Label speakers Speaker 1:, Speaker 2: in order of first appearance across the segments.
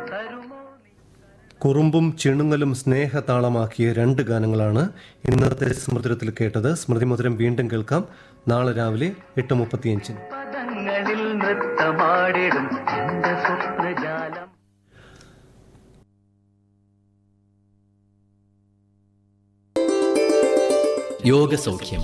Speaker 1: കുറുമ്പും ചിണുങ്ങലും സ്നേഹതാളമാക്കിയ രണ്ട് ഗാനങ്ങളാണ് ഇന്നത്തെ സ്മൃതിരത്തിൽ കേട്ടത് സ്മൃതിമധുരം വീണ്ടും കേൾക്കാം നാളെ രാവിലെ എട്ട് മുപ്പത്തിയഞ്ചിന്
Speaker 2: പദങ്ങളിൽ നൃത്തമാടിടും എന്റെ സ്വപ്നജാലം
Speaker 3: യോഗസൗഖ്യം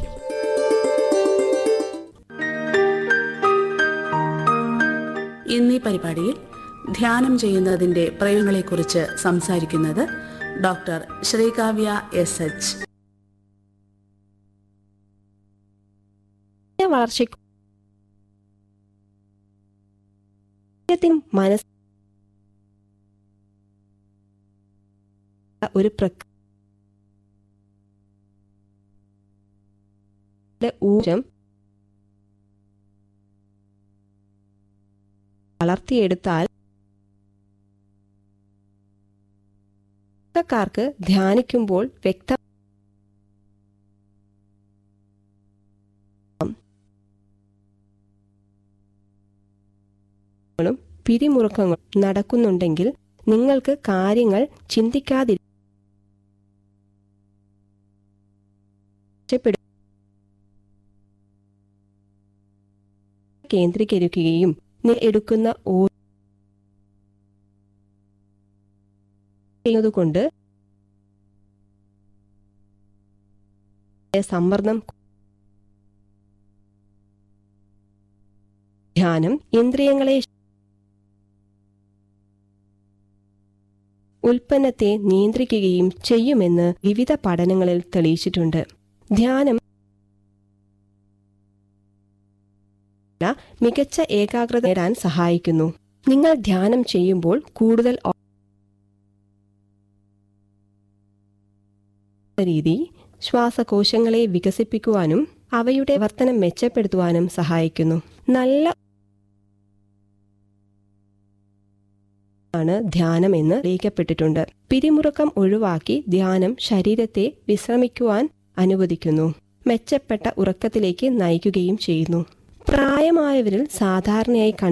Speaker 4: ഇന്നീ പരിപാടിയിൽ ധ്യാനം ചെയ്യുന്നതിന്റെ പ്രയോഗങ്ങളെക്കുറിച്ച് സംസാരിക്കുന്നത് ഡോക്ടർ ശ്രീകാവ്യ എസ് എച്ച്
Speaker 5: വളർച്ചയ്ക്കും ശരീരത്തിനും മനസ് ഒരു പ്രക്രിയ ഊർജം വളർത്തിയെടുത്താൽ ക്കാർക്ക് ധ്യാനിക്കുമ്പോൾ വ്യക്ത ങ്ങളും പിരിമുറുക്കങ്ങളും നടക്കുന്നുണ്ടെങ്കിൽ നിങ്ങൾക്ക് കാര്യങ്ങൾ ചിന്തിക്കാതിരി മെച്ചപ്പെടു- കേന്ദ്രീകരിക്കുകയും നിങ്ങൾ എടുക്കുന്ന ഓ ചെയ്യുന്നതുകൊണ്ട് സമ്മർദ്ദം ധ്യാനം ഇന്ദ്രിയങ്ങളെ ഉൽപ്പന്നത്തെ നിയന്ത്രിക്കുകയും ചെയ്യുമെന്ന് വിവിധ പഠനങ്ങളിൽ തെളിയിച്ചിട്ടുണ്ട് ധ്യാനം മികച്ച ഏകാഗ്രത നേടാൻ സഹായിക്കുന്നു നിങ്ങൾ ധ്യാനം ചെയ്യുമ്പോൾ കൂടുതൽ ഓ- രീതി ശ്വാസകോശങ്ങളെ വികസിപ്പിക്കുവാനും അവയുടെ വർത്തനം മെച്ചപ്പെടുത്തുവാനും സഹായിക്കുന്നു നല്ല ആണ് ധ്യാനം എന്ന് അറിയിക്കപ്പെട്ടിട്ടുണ്ട് പിരിമുറുക്കം ഒഴിവാക്കി ധ്യാനം ശരീരത്തെ വിശ്രമിക്കുവാൻ അനുവദിക്കുന്നു മെച്ചപ്പെട്ട ഉറക്കത്തിലേക്ക് നയിക്കുകയും ചെയ്യുന്നു പ്രായമായവരിൽ സാധാരണയായി കണ്ടു